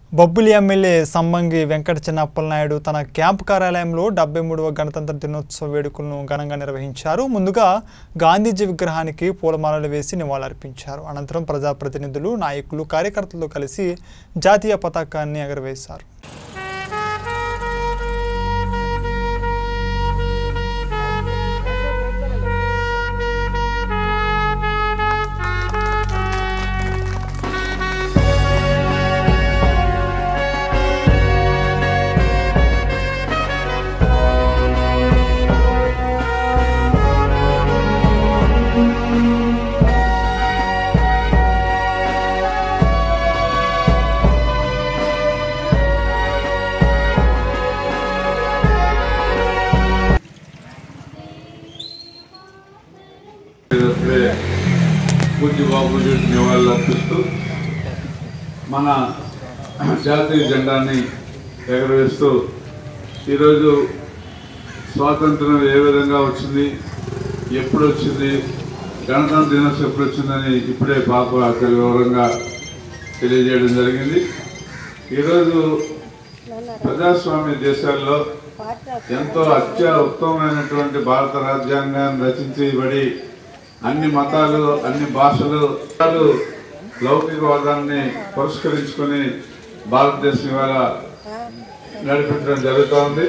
Bobbili MLA Sambangi Venkata Chinnappala Naidu తన camp కార్యాలయంలో డెబ్బై మూడవ గణతంత్ర దినోత్సవ వేడుకలను ఘనంగా నిర్వహించారు ముందుగా గాంధీజీ విగ్రహానికి పూలమాలలు వేసి నివాళులర్పించారు అనంతరం ప్రజాప్రతినిధులు నాయకులు కార్యకర్తలతో కలిసి జాతీయ పతాకాన్ని ఎగరవేశారు ఇప్పుడే పూజ్య బాబుజీ నివాళులు అర్పిస్తూ మన జాతీయ జెండాని ఎగరవేస్తూ ఈరోజు స్వాతంత్రం ఏ విధంగా వచ్చింది ఎప్పుడు వచ్చింది గణతంత్ర దినోత్సవం ఎప్పుడు వచ్చిందని ఇప్పుడే పాప వివరంగా తెలియజేయడం జరిగింది ఈరోజు ప్రజాస్వామ్య దేశాల్లో ఎంతో అత్య ఉత్తమమైనటువంటి భారత రాజ్యాంగాన్ని రచించబడి అన్ని మతాలు అన్ని భాషలు మతాలు లౌకికవాదాన్ని పురస్కరించుకొని భారతదేశం ఇవాళ నడిపించడం జరుగుతూ ఉంది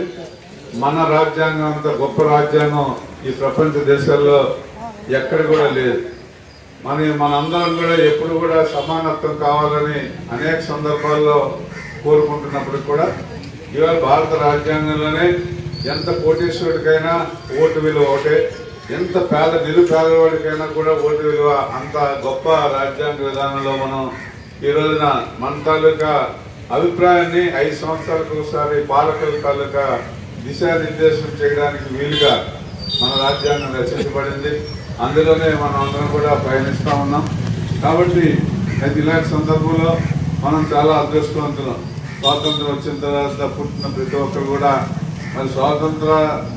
మన రాజ్యాంగం అంత గొప్ప రాజ్యాంగం ఈ ప్రపంచ దేశాల్లో ఎక్కడ కూడా లేదు మన మనందరం కూడా ఎప్పుడు కూడా సమానత్వం కావాలని అనేక సందర్భాల్లో కోరుకుంటున్నప్పుడు కూడా ఇవాళ భారత రాజ్యాంగంలోనే ఎంత కోటీశ్వరుడికైనా ఓటు విలువ ఒకటే ఎంత పేద నిరుపేదవాడికైనా కూడా ఓటు విలువ అంత గొప్ప రాజ్యాంగ విధానంలో మనం ఈ రోజున మన తాలూకా అభిప్రాయాన్ని ఐదు సంవత్సరాలకు ఒకసారి పాలకుల తాలూకా దిశానిర్దేశం చేయడానికి వీలుగా మన రాజ్యాంగం రచించబడింది అందులోనే మనం అందరం కూడా ప్రయాణిస్తూ ఉన్నాం కాబట్టి అయితే ఇలాంటి సందర్భంలో మనం చాలా అదృష్టవంతులం స్వాతంత్రం వచ్చిన తర్వాత పుట్టిన ప్రతి ఒక్కరు కూడా మరి స్వాతంత్ర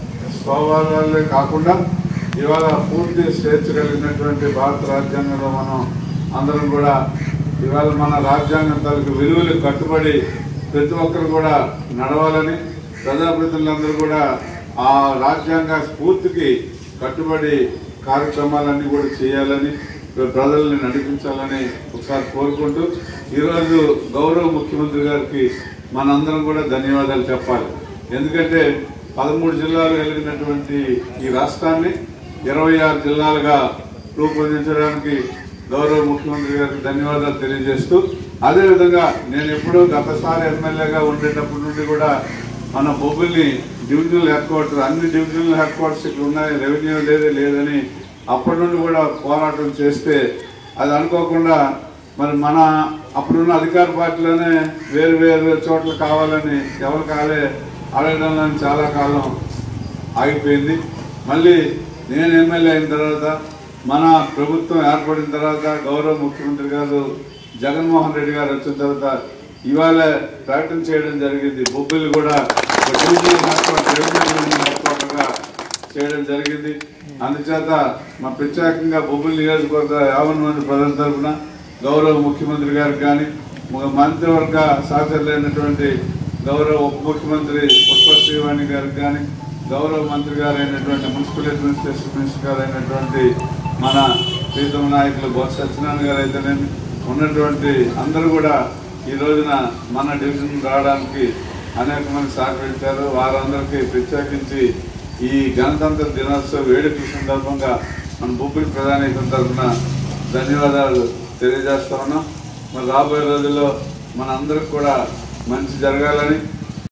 స్వభావాలే కాకుండా ఇవాళ పూర్తి స్వేచ్ఛ కలిగినటువంటి భారత రాజ్యాంగంలో మనం అందరం కూడా ఇవాళ మన రాజ్యాంగం తాలూకు విలువలకు కట్టుబడి ప్రతి ఒక్కరు కూడా నడవాలని ప్రజాప్రతినిధులందరూ కూడా ఆ రాజ్యాంగ స్ఫూర్తికి కట్టుబడి కార్యక్రమాలన్నీ కూడా చేయాలని ప్రజల్ని నడిపించాలని ఒకసారి కోరుకుంటూ ఈరోజు గౌరవ ముఖ్యమంత్రి గారికి మనందరం కూడా ధన్యవాదాలు చెప్పాలి ఎందుకంటే పదమూడు జిల్లాలు కలిగినటువంటి ఈ రాష్ట్రాన్ని ఇరవై ఆరు జిల్లాలుగా రూపొందించడానికి గౌరవ ముఖ్యమంత్రి గారికి ధన్యవాదాలు తెలియజేస్తూ అదేవిధంగా నేను ఎప్పుడూ గతసారి ఎమ్మెల్యేగా ఉండేటప్పటి నుండి కూడా మన బొబ్బుల్ని డివిజనల్ హెడ్ క్వార్టర్ అన్ని డివిజనల్ హెడ్ క్వార్టర్స్ ఇక్కడ ఉన్నాయి రెవెన్యూ లేదే లేదని అప్పటి నుండి కూడా పోరాటం చేస్తే అది అనుకోకుండా మరి మన అప్పుడున్న అధికార పార్టీలోనే వేరు వేరు చోట్ల కావాలని ఎవరు కాలే అడగడంలో చాలా కాలం ఆగిపోయింది మళ్ళీ నేను ఎమ్మెల్యే అయిన తర్వాత మన ప్రభుత్వం ఏర్పడిన తర్వాత గౌరవ ముఖ్యమంత్రి గారు జగన్మోహన్ రెడ్డి గారు వచ్చిన తర్వాత ఇవాళ ప్రకటన చేయడం జరిగింది బొబ్బిలు కూడా ఒక divisional head quarter, revenue divisional head క్వార్టర్గా చేయడం జరిగింది అందుచేత మా ప్రత్యేకంగా బొబ్బిలి నియోజకవర్గ యాభై మంది ప్రజల తరఫున గౌరవ ముఖ్యమంత్రి గారికి కానీ మా మంత్రివర్గ సహచరులైనటువంటి గౌరవ ఉప ముఖ్యమంత్రి పుష్ప శ్రీవాణి గారికి కానీ గౌరవ మంత్రి గారు అయినటువంటి మున్సిపల్ అడ్మినిస్ట్రేషన్ మినిస్టర్ గారు అయినటువంటి మన ప్రీతమ నాయకులు బొత్స సత్యనారాయణ గారు అయితేనేమి ఉన్నటువంటి అందరూ కూడా ఈ రోజున మన డివిజన్ రావడానికి అనేక మంది సహకరించారు వారందరికీ ప్రత్యేకించి ఈ గణతంత్ర దినోత్సవ వేడుకల సందర్భంగా మన బొబ్బిలి ప్రధానికం తరఫున ధన్యవాదాలు తెలియజేస్తా ఉన్నాం మరి రాబోయే రోజుల్లో మన అందరికి కూడా మంచి జరగాలని